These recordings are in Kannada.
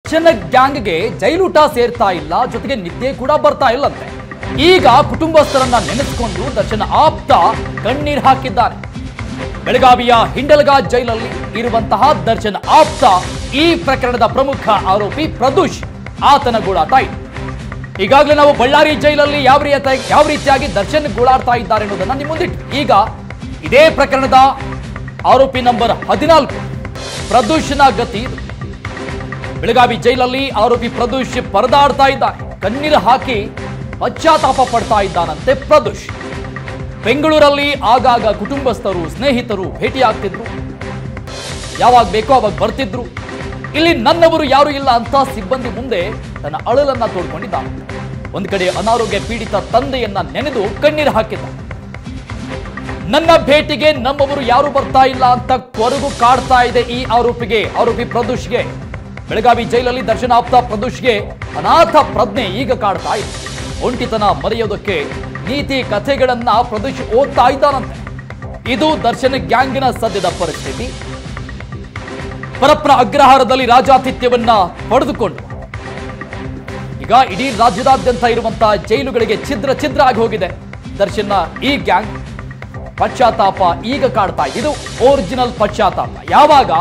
ದರ್ಶನ ಗ್ಯಾಂಗ್ಗೆ ಜೈಲೂಟ ಸೇರ್ತಾ ಇಲ್ಲ ಜೊತೆಗೆ ನಿದ್ದೆ ಕೂಡ ಬರ್ತಾ ಇಲ್ಲಂತೆ ಈಗ ಕುಟುಂಬಸ್ಥರನ್ನ ನೆನೆಸಿಕೊಂಡು ದರ್ಶನ ಆಪ್ತ ಕಣ್ಣೀರ್ ಹಾಕಿದ್ದಾರೆ ಬೆಳಗಾವಿಯ ಹಿಂಡಲ್ಗಾ ಜೈಲಲ್ಲಿ ಇರುವಂತಹ ದರ್ಶನ್ ಆಪ್ತ ಈ ಪ್ರಕರಣದ ಪ್ರಮುಖ ಆರೋಪಿ ಪ್ರದೂಷ್ ಆತನ ಗೂಡಾಟ ಇದೆ ಈಗಾಗಲೇ ನಾವು ಬಳ್ಳಾರಿ ಜೈಲಲ್ಲಿ ಯಾವ ರೀತಿ ಯಾವ ರೀತಿಯಾಗಿ ದರ್ಶನ್ ಗೂಡಾಡ್ತಾ ಇದ್ದಾರೆ ಅನ್ನೋದನ್ನ ನಿಮ್ಮ ಮುಂದಿಟ್ಟು ಈಗ ಇದೇ ಪ್ರಕರಣದ ಆರೋಪಿ ನಂಬರ್ ಹದಿನಾಲ್ಕು ಪ್ರದೂಷನ ಗತಿ ಇದು. ಬೆಳಗಾವಿ ಜೈಲಲ್ಲಿ ಆರೋಪಿ ಪ್ರದೂಷ್ ಪರದಾಡ್ತಾ ಇದ್ದಾನೆ ಕಣ್ಣೀರು ಹಾಕಿ ಪಶ್ಚಾತ್ತಾಪ ಪಡ್ತಾ ಇದ್ದಾನಂತೆ ಪ್ರದೂಷ್ ಬೆಂಗಳೂರಲ್ಲಿ ಆಗಾಗ ಕುಟುಂಬಸ್ಥರು ಸ್ನೇಹಿತರು ಭೇಟಿಯಾಗ್ತಿದ್ರು ಯಾವಾಗ ಬೇಕೋ ಅವಾಗ ಬರ್ತಿದ್ರು ಇಲ್ಲಿ ನನ್ನವರು ಯಾರು ಇಲ್ಲ ಅಂತ ಸಿಬ್ಬಂದಿ ಮುಂದೆ ತನ್ನ ಅಳಲನ್ನ ತೋಡ್ಕೊಂಡಿದ್ದ ಒಂದ್ ಕಡೆ ಅನಾರೋಗ್ಯ ಪೀಡಿತ ತಂದೆಯನ್ನ ನೆನೆದು ಕಣ್ಣೀರು ಹಾಕಿದ್ದ ನನ್ನ ಭೇಟಿಗೆ ನಮ್ಮವರು ಯಾರು ಬರ್ತಾ ಇಲ್ಲ ಅಂತ ಕೊರಗು ಕಾಡ್ತಾ ಇದೆ ಈ ಆರೋಪಿಗೆ ಆರೋಪಿ ಪ್ರದೂಷ್ಗೆ ಬೆಳಗಾವಿ ಜೈಲಲ್ಲಿ ದರ್ಶನ ಆಪ್ತ ಪ್ರದೂಷ್ಗೆ ಅನಾಥ ಪ್ರಜ್ಞೆ ಈಗ ಕಾಡ್ತಾ ಇದೆ ಒಂಟಿತನ ಮರೆಯೋದಕ್ಕೆ ನೀತಿ ಕಥೆಗಳನ್ನ ಪ್ರದೂಷ್ ಓದ್ತಾ ಇದ್ದಾನಂತೆ ಇದು ದರ್ಶನ ಗ್ಯಾಂಗಿನ ಸದ್ಯದ ಪರಿಸ್ಥಿತಿ ಪರಪ್ಪನ ಅಗ್ರಹಾರದಲ್ಲಿ ರಾಜಾತಿಥ್ಯವನ್ನ ಪಡೆದುಕೊಂಡು ಈಗ ಇಡೀ ರಾಜ್ಯದಾದ್ಯಂತ ಇರುವಂತಹ ಜೈಲುಗಳಿಗೆ ಛಿದ್ರ ಛಿದ್ರ ಆಗಿ ಹೋಗಿದೆ ದರ್ಶನ್ನ ಈ ಗ್ಯಾಂಗ್ ಪಶ್ಚಾತ್ತಾಪ ಈಗ ಕಾಡ್ತಾ ಇದೆ. ಇದು ಒರಿಜಿನಲ್ ಪಶ್ಚಾತ್ತಾಪ ಯಾವಾಗ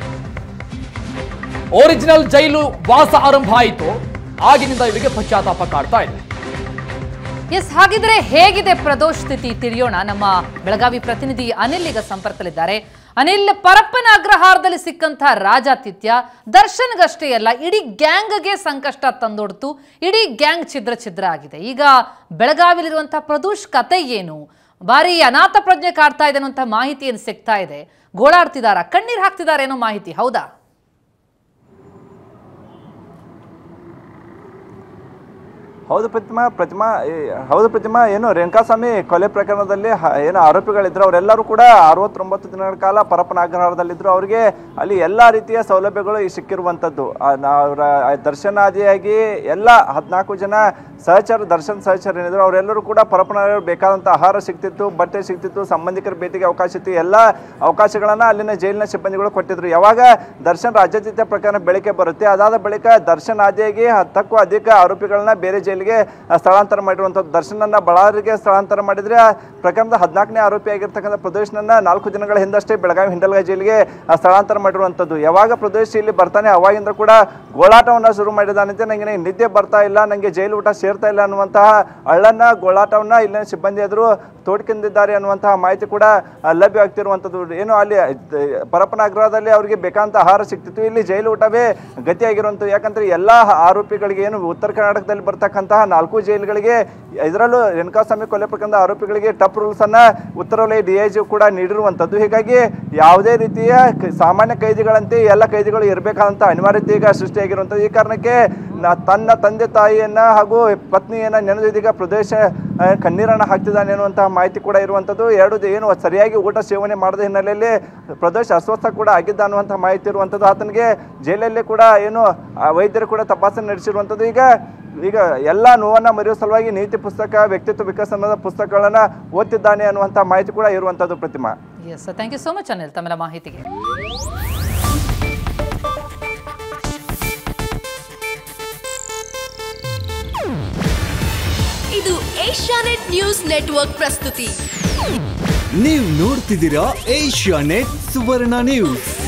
ಒರಿಜಿನಲ್ ಜೈಲು ವಾಸ ಆರಂಭ ಆಯಿತು ಆಗಿನಿಂದ ಇವರಿಗೆ ಪಶ್ಚಾತ್ತಾಪ ಕಾಡ್ತಾ ಇದೆ ಎಸ್ ಹಾಗಿದ್ರೆ ಹೇಗಿದೆ ಪ್ರದೋಷ್ ಸ್ಥಿತಿ ತಿಳಿಯೋಣ ನಮ್ಮ ಬೆಳಗಾವಿ ಪ್ರತಿನಿಧಿ ಅನಿಲ್ ಈಗ ಸಂಪರ್ಕದಲ್ಲಿದ್ದಾರೆ ಅನಿಲ್ ಪರಪ್ಪನ ಅಗ್ರಹಾರದಲ್ಲಿ ಸಿಕ್ಕಂತಹ ರಾಜಾತಿಥ್ಯ ದರ್ಶನ್ಗಷ್ಟೇ ಅಲ್ಲ ಇಡೀ ಗ್ಯಾಂಗ್ಗೆ ಸಂಕಷ್ಟ ತಂದೊಡ್ತು ಇಡೀ ಗ್ಯಾಂಗ್ ಛಿದ್ರ ಛಿದ್ರ ಆಗಿದೆ ಈಗ ಬೆಳಗಾವಿಲಿರುವಂತಹ ಪ್ರದೋಷ್ ಕತೆ ಏನು ಬಾರಿ ಅನಾಥ ಪ್ರಜ್ಞೆ ಕಾಡ್ತಾ ಇದೆ ಅನ್ನುವಂಥ ಮಾಹಿತಿ ಏನು ಸಿಗ್ತಾ ಇದೆ ಗೋಳಾಡ್ತಿದಾರ ಕಣ್ಣೀರ್ ಹಾಕ್ತಿದ್ದಾರೆ ಅನ್ನೋ ಮಾಹಿತಿ ಹೌದಾ ಹೌದು ಪ್ರತಿಮಾ ಪ್ರತಿಮಾ ಈ- ಹೌದು ಪ್ರತಿಮಾ ಏನು ರೇಣುಕಾಸ್ವಾಮಿ ಕೊಲೆ ಪ್ರಕರಣದಲ್ಲಿ ಹ- ಏನು ಆರೋಪಿಗಳಿದ್ರು ಅವರೆಲ್ಲರೂ ಕೂಡ ಅರವತ್ತೊಂಬತ್ತು ದಿನಗಳ ಕಾಲ ಪರಪ್ಪನ ಅಗ್ರಹಾರದಲ್ಲಿದ್ರು ಅವರಿಗೆ ಅಲ್ಲಿ ಎಲ್ಲ ರೀತಿಯ ಸೌಲಭ್ಯಗಳು ಈ ಸಿಕ್ಕಿರುವಂಥದ್ದು ಆ, ನಾ- ಅವರ ದರ್ಶನಾದಿಯಾಗಿ ಎಲ್ಲ ಹದಿನಾಲ್ಕು ಜನ ಸಹಚರ ದರ್ಶನ್ ಸಹಚರ ಏನಿದ್ರು ಅವರೆಲ್ಲರೂ ಕೂಡ ಪರಪ್ಪನ ಬೇಕಾದಂಥ ಆಹಾರ ಸಿಗ್ತಿತ್ತು ಬಟ್ಟೆ ಸಿಗ್ತಿತ್ತು ಸಂಬಂಧಿಕರ ಭೇಟಿಗೆ ಅವಕಾಶ ಇತ್ತು ಎಲ್ಲ ಅವಕಾಶಗಳನ್ನು ಅಲ್ಲಿನ ಜೈಲಿನ ಸಿಬ್ಬಂದಿಗಳು ಕೊಟ್ಟಿದ್ರು ಯಾವಾಗ ದರ್ಶನ್ ರಾಜ್ಯಾತಿಥ್ಯ ಪ್ರಕರಣ ಬೆಳಕೆ ಬರುತ್ತೆ ಅದಾದ ಬಳಿಕ ದರ್ಶನ್ ಆದಿಯಾಗಿ ಹತ್ತಕ್ಕೂ ಅಧಿಕ ಆರೋಪಿಗಳನ್ನ ಬೇರೆ ಜೈಲಿಗೆ ಆ, ಸ್ಥಳಾಂತರ ಮಾಡಿರುವಂಥದ್ದು ದರ್ಶನನ್ನ ಬಳ್ಳಾರಿಗೆ ಸ್ಥಳಾಂತರ ಮಾಡಿದ್ರೆ ಆ ಪ್ರಕರಣದ ಹದಿನಾಲ್ಕನೇ ಆರೋಪಿ ಆಗಿರ್ತಕ್ಕಂಥ ಪ್ರದೇಶನನ್ನ ನಾಲ್ಕು ದಿನಗಳ ಹಿಂದಷ್ಟೇ ಬೆಳಗಾವಿ ಹಿಂಡಲ್ಗ ಜೈಲಿಗೆ ಆ, ಸ್ಥಳಾಂತರ ಮಾಡಿರುವಂಥದ್ದು ಯಾವಾಗ ಪ್ರದೇಶ ಇಲ್ಲಿ ಬರ್ತಾನೆ ಅವಾಗಿಂದ ಕೂಡ ಗೋಳಾಟವನ್ನ ಶುರು ಮಾಡಿದಾನಂತೆ ನನಗೆ ನಿದ್ದೆ ಬರ್ತಾ ಇಲ್ಲ ನನಗೆ ಜೈಲು ಊಟ ಸೇರ್ತಾ ಇಲ್ಲ ಅನ್ನುವಂತಹ ಅಳ್ಳನ್ನ ಗೋಳಾಟವನ್ನ ಇಲ್ಲಿನ ಸಿಬ್ಬಂದಿ ಎದುರು ತೋಡ್ಕೊಂಡಿದ್ದಾರೆ ಅನ್ನುವಂತಹ ಮಾಹಿತಿ ಕೂಡ ಆ, ಲಭ್ಯವಾಗ್ತಿರುವಂಥದ್ದು ಏನು ಅಲ್ಲಿ ದ- ಪರಪ್ಪನ ಆಗ್ರಹದಲ್ಲಿ ಅವರಿಗೆ ಬೇಕಾದಂತ ಆಹಾರ ಸಿಗ್ತಿತ್ತು ಇಲ್ಲಿ ಜೈಲು ಊಟವೇ ಗತಿಯಾಗಿರುವಂಥದ್ದು ಯಾಕಂದ್ರೆ ಎಲ್ಲ ಆರೋಪಿಗಳಿಗೆ ಏನು ಉತ್ತರ ಕರ್ನಾಟಕದಲ್ಲಿ ಬರ್ತಕ್ಕಂತಹ ನಾಲ್ಕು ಜೈಲುಗಳಿಗೆ ಇದರಲ್ಲೂ ರೇಣುಕಾಸ್ವಾಮಿ ಕೊಲೆ ಪ್ರಕರಣದ ಆರೋಪಿಗಳಿಗೆ ಟಪ್ ರೂಲ್ಸ್ ಅನ್ನ ಉತ್ತರ ವಲಯ ಡಿ ಐ ಜಿ ಕೂಡ ನೀಡಿರುವಂಥದ್ದು ಹೀಗಾಗಿ ಯಾವುದೇ ರೀತಿಯ ಕ- ಸಾಮಾನ್ಯ ಕೈದಿಗಳಂತೆ ಈ ಎಲ್ಲ ಕೈದಿಗಳು ಇರಬೇಕಾದಂಥ ಅನಿವಾರ್ಯತೆ ಈಗ ಸೃಷ್ಟಿಯಾಗಿರುವಂಥದ್ದು ಈ ಕಾರಣಕ್ಕೆ ನ- ತನ್ನ ತಂದೆ ತಾಯಿಯನ್ನ ಹಾಗೂ ಪತ್ನಿಯನ್ನ ನೆನೆದು ಇದೀಗ ಪ್ರದೇಶ ಆ, ಕಣ್ಣೀರನ್ನ ಹಾಕ್ತಿದ್ದಾನೆ ಅನ್ನುವಂತಹ ಮಾಹಿತಿ ಕೂಡ ಇರುವಂಥದ್ದು ಎರಡು ದಿ- ಏನು ಸರಿಯಾಗಿ ಊಟ ಸೇವನೆ ಮಾಡದ ಹಿನ್ನೆಲೆಯಲ್ಲಿ ಪ್ರದೇಶ ಅಸ್ವಸ್ಥ ಕೂಡ ಆಗಿದ್ದ ಅನ್ನುವಂಥ ಮಾಹಿತಿ ಇರುವಂಥದ್ದು ಆತನಿಗೆ ಜೈಲಲ್ಲಿ ಕೂಡ ಏನು ಆ, ವೈದ್ಯರು ಕೂಡ ತಪಾಸಣೆ ನಡೆಸಿರುವಂಥದ್ದು ಈಗ ಈಗ ಎಲ್ಲ ನೋವನ್ನ ಮರೆಯುವ ಸಲುವಾಗಿ ನೀತಿ ಪುಸ್ತಕ ವ್ಯಕ್ತಿತ್ವ ವಿಕಸನದ ಪುಸ್ತಕಗಳನ್ನ ಓದ್ತಿದ್ದಾನೆ ಅನ್ನುವಂಥ ಮಾಹಿತಿ ಕೂಡ ಇರುವಂಥದ್ದು Pratima yes thank you so much Anil ತಮ್ಮೆಲ್ಲ ಮಾಹಿತಿಗೆ ಇದು ಏಷ್ಯಾನೆಟ್ ನ್ಯೂಸ್ ನೆಟ್ವರ್ಕ್ ಪ್ರಸ್ತುತಿ ನೀವು ನೋಡ್ತಿದ್ದೀರಾ ಏಷ್ಯಾ ನೆಟ್ ಸುವರ್ಣ ನ್ಯೂಸ್